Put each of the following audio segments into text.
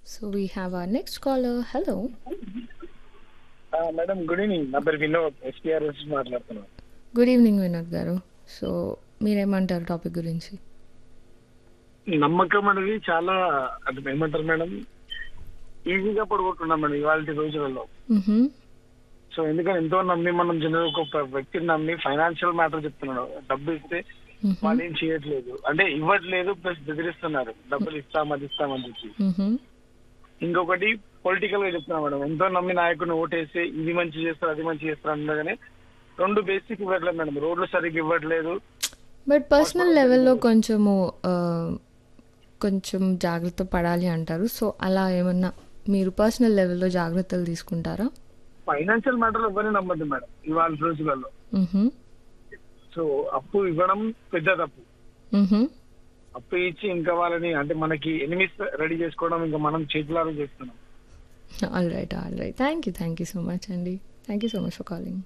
So we have our next caller. Hello. Madam good evening నా పేరు వినోద్ ఎస్పీఆర్ఎస్ మాట్లాడుతున్నాను good evening Vinod గారు సో మీరేమంటారు టాపిక్ గురించి నమ్మకం అనేది చాలా అంటే ఏమంటారు మేడం ఈజీగా పడగొట్టున్నాం మేడం ఇవాళ రోజులలో మ్హూ. సో ఎందుకంటే ఎంతో నమ్మి మనం జనరల్ ఒక వ్యక్తిని నమ్మి ఫైనాన్షియల్ మ్యాటర్ చెప్తున్నాడు డబ్బు ఇస్తే మ్హూ. వాళ్ళు ఏం చేయట్లేదు అంటే ఇవ్వట్లేదు ప్లస్ బెదిరిస్తున్నారు డబ్బులు ఇస్తాం అది ఇస్తామని చెప్పి మ్హూ. ఇంకొకటి పొలిటికల్ గా చెప్తున్నా మేడం ఎంతో నమ్మి నాయకుడిని ఓటేసి ఇది మంచి చేస్తారు అది మంచి చేస్తారు అనగానే రెండు బేసిక్ ఇవ్వట్లేదు మేడం రోడ్లు సరిగ్గా ఇవ్వట్లేదు బట్ పర్సనల్ లెవెల్లో కొంచెము ఆ, కొంచెం జాగ్రత్త పడాలి అంటారు సో అలా ఏమన్నా మీరు పర్సనల్ లెవెల్లో జాగ్రత్తలు తీసుకుంటారా ఫైనాన్షియల్ మ్యాటర్ ఎవరిని నమ్మద్దు మేడం ఇవాళ రోజులలో మ్హూ. సో అప్పు ఇవ్వడం పెద్ద తప్పు మ్హూ. అప్పు ఇచ్చి ఇంకా వాళ్ళని అంటే మనకి ఎనిమిస్ రెడీ చేసుకోవడం ఇంకా మనం చేతులారా చేస్తున్నాం all right all right thank you thank you so much అండి thank you so much for calling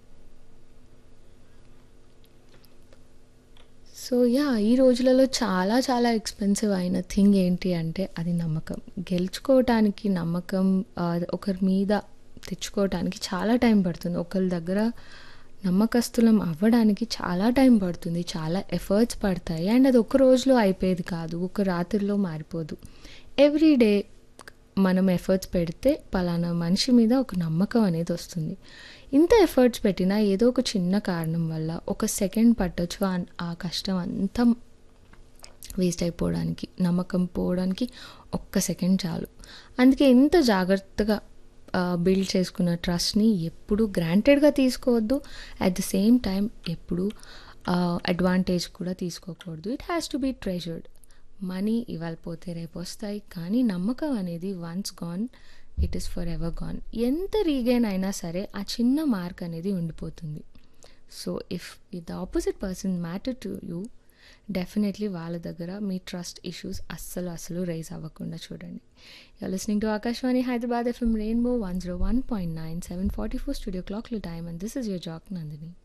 so yeah ఈ రోజులలో చాలా చాలా ఎక్స్పెన్సివ్ అయిన థింగ్ ఏంటి అంటే అది నమ్మకం గెలుచుకోవటానికి నమ్మకం ఆ, ఒకరి మీద తెచ్చుకోవటానికి చాలా టైం పడుతుంది ఒకరి దగ్గర నమ్మకస్తులం అవ్వడానికి చాలా టైం పడుతుంది చాలా ఎఫర్ట్స్ పడతాయి అండ్ అది ఒక రోజులో అయిపోయేది కాదు ఒక రాత్రిలో మారిపోదు ఎవ్రీ డే మనం ఎఫర్ట్స్ పెడితే పలానా మనిషి మీద ఒక నమ్మకం అనేది వస్తుంది ఇంత ఎఫర్ట్స్ పెట్టినా ఏదో ఒక చిన్న కారణం వల్ల ఒక సెకండ్ పట్టొచ్చు ఆ- ఆ కష్టం అంతా వేస్ట్ అయిపోవడానికి నమ్మకం పోవడానికి ఒక్క సెకండ్ చాలు అందుకే ఎంత జాగ్రత్తగా బిల్డ్ చేసుకున్న ట్రస్ట్ని ఎప్పుడు గ్రాంటెడ్గా తీసుకోవద్దు అట్ ద సేమ్ టైం ఎప్పుడు అడ్వాంటేజ్ కూడా తీసుకోకూడదు it has to be treasured money ఇవాళ పోతే రేపు వస్తాయి కానీ నమ్మకం అనేది once gone it is forever gone ఎంత రీగైన్ అయినా సరే ఆ చిన్న మార్క్ అనేది ఉండిపోతుంది so if the opposite person matter to you definitely వాళ్ళ దగ్గర మీ ట్రస్ట్ ఇష్యూస్ అస్సలు అస్సలు రైజ్ అవ్వకుండా చూడండి you're listening to Akashvani Hyderabad FM rainbow one zero one point nine seven forty four studio క్లాక్లో time and this is your jack Nandini